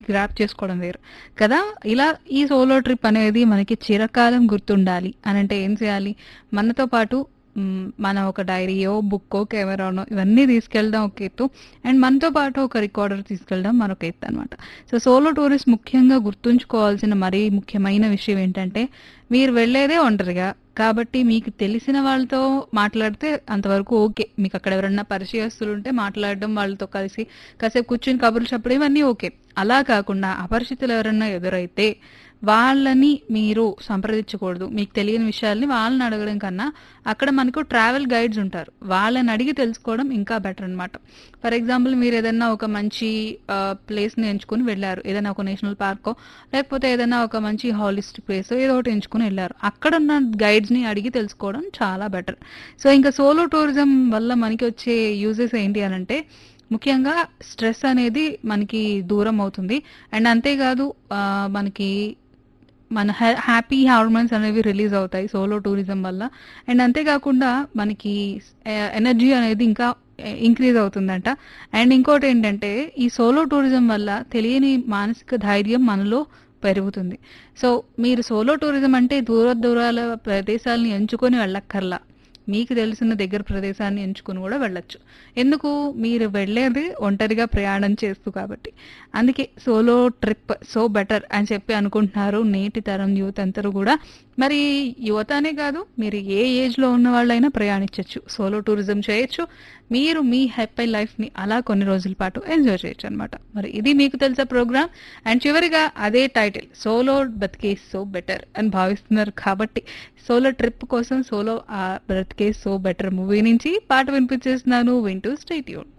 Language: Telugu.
గ్రాప్ చేసుకోవడం వేరు కదా ఇలా ఈ సోలో ట్రిప్ అనేది మనకి చిరకాలం గుర్తుండాలి అని అంటే ఏం చేయాలి మనతో పాటు మ్, మన ఒక డైరీయో బుక్కో కెమెరానో ఇవన్నీ తీసుకెళ్ళడం ఒక ఎత్తు అండ్ మనతో పాటు ఒక రికార్డర్ తీసుకెళ్ళడం మరొక ఎత్తు అనమాట సో సోలో టూరిస్ట్ ముఖ్యంగా గుర్తుంచుకోవాల్సిన మరీ ముఖ్యమైన విషయం ఏంటంటే మీరు వెళ్ళేదే ఒంటరిగా కాబట్టి మీకు తెలిసిన వాళ్ళతో మాట్లాడితే అంతవరకు ఓకే మీకు అక్కడ ఎవరన్నా పరిచయస్తులు ఉంటే మాట్లాడడం వాళ్ళతో కలిసి కాసేపు కూర్చుని కబుర్లు చెప్పడం ఇవన్నీ ఓకే అలా కాకుండా అపరిచితులు ఎవరన్నా ఎదురైతే వాళ్ళని మీరు సంప్రదించకూడదు మీకు తెలియని విషయాల్ని వాళ్ళని అడగడం కన్నా అక్కడ మనకు ట్రావెల్ గైడ్స్ ఉంటారు వాళ్ళని అడిగి తెలుసుకోవడం ఇంకా బెటర్ అన్నమాట ఫర్ ఎగ్జాంపుల్ మీరు ఏదైనా ఒక మంచి ప్లేస్ని ఎంచుకుని వెళ్ళారు ఏదైనా ఒక నేషనల్ పార్కో లేకపోతే ఏదైనా ఒక మంచి హాలిస్ట్ ప్లేస్ ఏదో ఒకటి ఎంచుకుని వెళ్ళారు అక్కడ ఉన్న గైడ్స్ని అడిగి తెలుసుకోవడం చాలా బెటర్ సో ఇంకా సోలో టూరిజం వల్ల మనకి వచ్చే యూజెస్ ఏంటి అని అంటే ముఖ్యంగా స్ట్రెస్ అనేది మనకి దూరం అవుతుంది అండ్ అంతేకాదు ఆ, మనకి మన హ్యాపీ హార్మోన్స్ అనేవి రిలీజ్ అవుతాయి సోలో టూరిజం వల్ల అండ్ అంతేకాకుండా మనకి ఎనర్జీ అనేది ఇంకా ఇంక్రీజ్ అవుతుందంట అండ్ ఇంకోటి ఏంటంటే ఈ సోలో టూరిజం వల్ల తెలియని మానసిక ధైర్యం మనలో పెరుగుతుంది సో మీరు సోలో టూరిజం అంటే దూర దూరాల ప్రదేశాలను ఎంచుకొని వెళ్ళక్కర్లా మీకు తెలిసిన దగ్గర ప్రదేశాన్ని ఎంచుకుని కూడా వెళ్ళొచ్చు ఎందుకు మీరు వెళ్ళేది ఒంటరిగా ప్రయాణం చేస్తూ కాబట్టి అందుకే సోలో ట్రిప్ సో బెటర్ అని చెప్పి అనుకుంటున్నారు నేటి తరం యూత్ అందరూ కూడా మరి యువత అనే కాదు మీరు ఏ ఏజ్లో ఉన్న వాళ్ళైనా ప్రయాణించవచ్చు సోలో టూరిజం చేయొచ్చు మీరు మీ హ్యాపీ లైఫ్ని అలా కొన్ని రోజుల పాటు ఎంజాయ్ చేయొచ్చు అనమాట మరి ఇది మీకు తెలిసే ప్రోగ్రామ్ అండ్ చివరిగా అదే టైటిల్ సోలో బతికే సో బెటర్ అని భావిస్తున్నారు కాబట్టి సోలో ట్రిప్ కోసం సోలో బ్రతికే సో బెటర్ మూవీ నుంచి పాట వినిపించేస్తున్నాను వింటూ స్టేట్యూన్